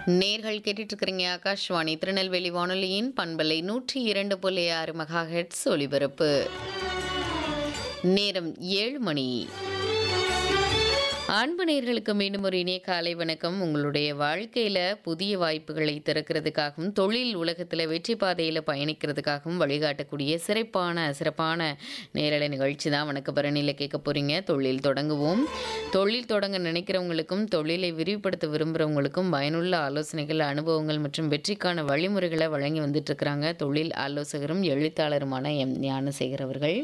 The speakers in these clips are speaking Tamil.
நேர்கள் கேட்டுட்டு இருக்கிறீங்க ஆகாஷ்வாணி திருநெல்வேலி வானொலியின் பண்பலை நூற்றி இரண்டு புள்ளி ஆறு மெகா ஹெட்ஸ் ஒலிபரப்பு நேரம் ஏழு மணி அன்பு நேர்களுக்கு மீண்டும் ஒரு இணைய காலை வணக்கம் உங்களுடைய வாழ்க்கையில் புதிய வாய்ப்புகளை திறக்கிறதுக்காகவும் தொழில் உலகத்தில் வெற்றி பாதையில் பயணிக்கிறதுக்காகவும் வழிகாட்டக்கூடிய சிறப்பான சிறப்பான நேரலை நிகழ்ச்சி தான் வணக்க பரணியில் கேட்க போகிறீங்க தொழில் தொடங்குவோம் தொழில் தொடங்க நினைக்கிறவங்களுக்கும் தொழிலை விரிவுபடுத்த விரும்புகிறவங்களுக்கும் பயனுள்ள ஆலோசனைகள் அனுபவங்கள் மற்றும் வெற்றிக்கான வழிமுறைகளை வழங்கி வந்துட்டு இருக்கிறாங்க தொழில் ஆலோசகரும் எழுத்தாளருமான எம் ஞானசேகர் அவர்கள்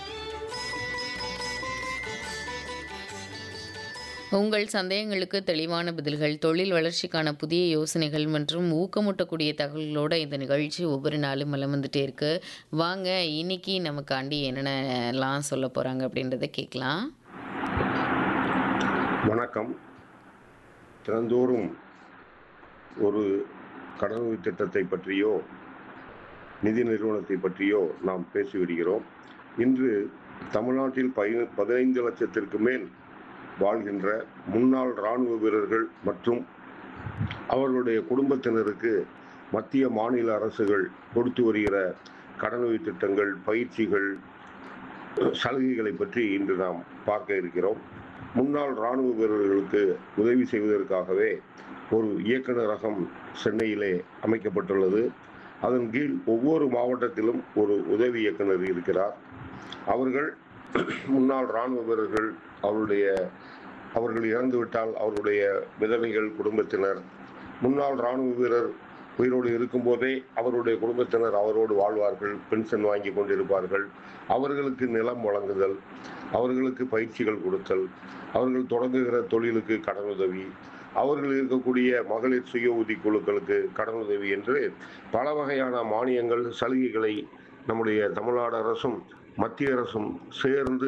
உங்கள் சந்தேகங்களுக்கு தெளிவான பதில்கள் தொழில் வளர்ச்சிக்கான புதிய யோசனைகள் மற்றும் ஊக்கமூட்டக்கூடிய தகவல்களோட இந்த நிகழ்ச்சி ஒவ்வொரு நாளும் மலம் வந்துட்டே இருக்கு வாங்க இன்னைக்கு நமக்காண்டி என்னென்னலாம் சொல்ல போறாங்க அப்படின்றத கேட்கலாம் வணக்கம் தினந்தோறும் ஒரு கடனுதவி திட்டத்தை பற்றியோ நிதி நிறுவனத்தை பற்றியோ நாம் பேசி வருகிறோம் இன்று தமிழ்நாட்டில் பதி பதினைந்து லட்சத்திற்கு மேல் வாழ்கின்ற முன்னாள் இராணுவ வீரர்கள் மற்றும் அவர்களுடைய குடும்பத்தினருக்கு மத்திய மாநில அரசுகள் கொடுத்து வருகிற கடனுதவி திட்டங்கள் பயிற்சிகள் சலுகைகளை பற்றி இன்று நாம் பார்க்க இருக்கிறோம் முன்னாள் இராணுவ வீரர்களுக்கு உதவி செய்வதற்காகவே ஒரு இயக்குநரகம் சென்னையிலே அமைக்கப்பட்டுள்ளது அதன் கீழ் ஒவ்வொரு மாவட்டத்திலும் ஒரு உதவி இயக்குனர் இருக்கிறார் அவர்கள் முன்னாள் இராணுவ வீரர்கள் அவருடைய அவர்கள் இறந்துவிட்டால் அவருடைய விதவைகள் குடும்பத்தினர் முன்னாள் இராணுவ வீரர் உயிரோடு இருக்கும்போதே அவருடைய குடும்பத்தினர் அவரோடு வாழ்வார்கள் பென்ஷன் வாங்கி கொண்டிருப்பார்கள் அவர்களுக்கு நிலம் வழங்குதல் அவர்களுக்கு பயிற்சிகள் கொடுத்தல் அவர்கள் தொடங்குகிற தொழிலுக்கு கடனுதவி அவர்கள் இருக்கக்கூடிய மகளிர் சுய உதவி குழுக்களுக்கு கடனுதவி என்று பல வகையான மானியங்கள் சலுகைகளை நம்முடைய தமிழ்நாடு அரசும் மத்திய அரசும் சேர்ந்து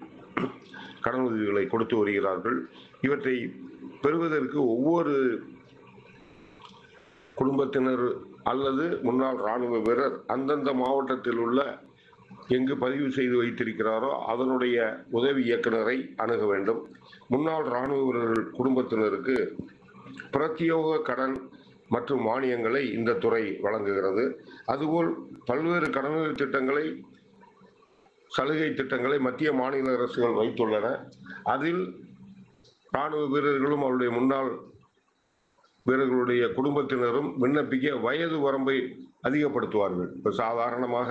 கடனுதவிகளை கொடுத்து வருகிறார்கள் இவற்றை பெறுவதற்கு ஒவ்வொரு குடும்பத்தினர் அல்லது முன்னாள் இராணுவ வீரர் அந்தந்த மாவட்டத்தில் உள்ள எங்கு பதிவு செய்து வைத்திருக்கிறாரோ அதனுடைய உதவி இயக்குனரை அணுக வேண்டும் முன்னாள் இராணுவ வீரர்கள் குடும்பத்தினருக்கு பிரத்யோக கடன் மற்றும் மானியங்களை இந்த துறை வழங்குகிறது அதுபோல் பல்வேறு கடனுதவி திட்டங்களை சலுகை திட்டங்களை மத்திய மாநில அரசுகள் வைத்துள்ளன அதில் இராணுவ வீரர்களும் அவருடைய முன்னாள் வீரர்களுடைய குடும்பத்தினரும் விண்ணப்பிக்க வயது வரம்பை அதிகப்படுத்துவார்கள் இப்போ சாதாரணமாக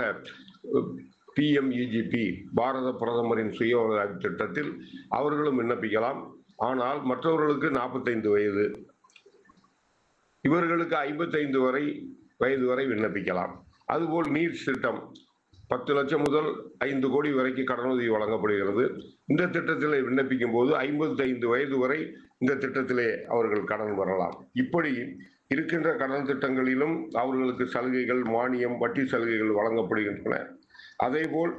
பிஎம்இஜிபி பாரத பிரதமரின் சுய உதவி திட்டத்தில் அவர்களும் விண்ணப்பிக்கலாம் ஆனால் மற்றவர்களுக்கு நாற்பத்தைந்து வயது இவர்களுக்கு ஐம்பத்தைந்து வரை வயது வரை விண்ணப்பிக்கலாம் அதுபோல் நீர் திட்டம் பத்து லட்சம் முதல் ஐந்து கோடி வரைக்கும் கடனுதவி வழங்கப்படுகிறது இந்த திட்டத்தில் விண்ணப்பிக்கும் போது ஐம்பத்தைந்து வயது வரை இந்த திட்டத்திலே அவர்கள் கடன் பெறலாம் இப்படி இருக்கின்ற கடன் திட்டங்களிலும் அவர்களுக்கு சலுகைகள் மானியம் வட்டி சலுகைகள் வழங்கப்படுகின்றன அதேபோல்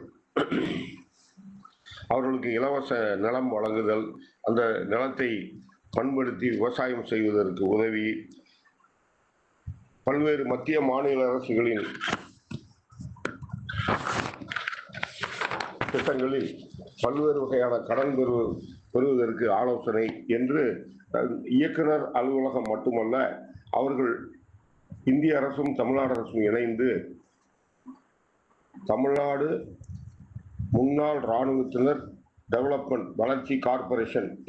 அவர்களுக்கு இலவச நிலம் வழங்குதல் அந்த நிலத்தை பண்படுத்தி விவசாயம் செய்வதற்கு உதவி பல்வேறு மத்திய மாநில அரசுகளின் திட்டங்களில் பல்வேறு வகையான கடன் பெறு பெறுவதற்கு ஆலோசனை என்று இயக்குனர் அலுவலகம் மட்டுமல்ல அவர்கள் இந்திய அரசும் தமிழ்நாடு அரசும் இணைந்து தமிழ்நாடு முன்னாள் இராணுவத்தினர் டெவலப்மெண்ட் வளர்ச்சி கார்பரேஷன்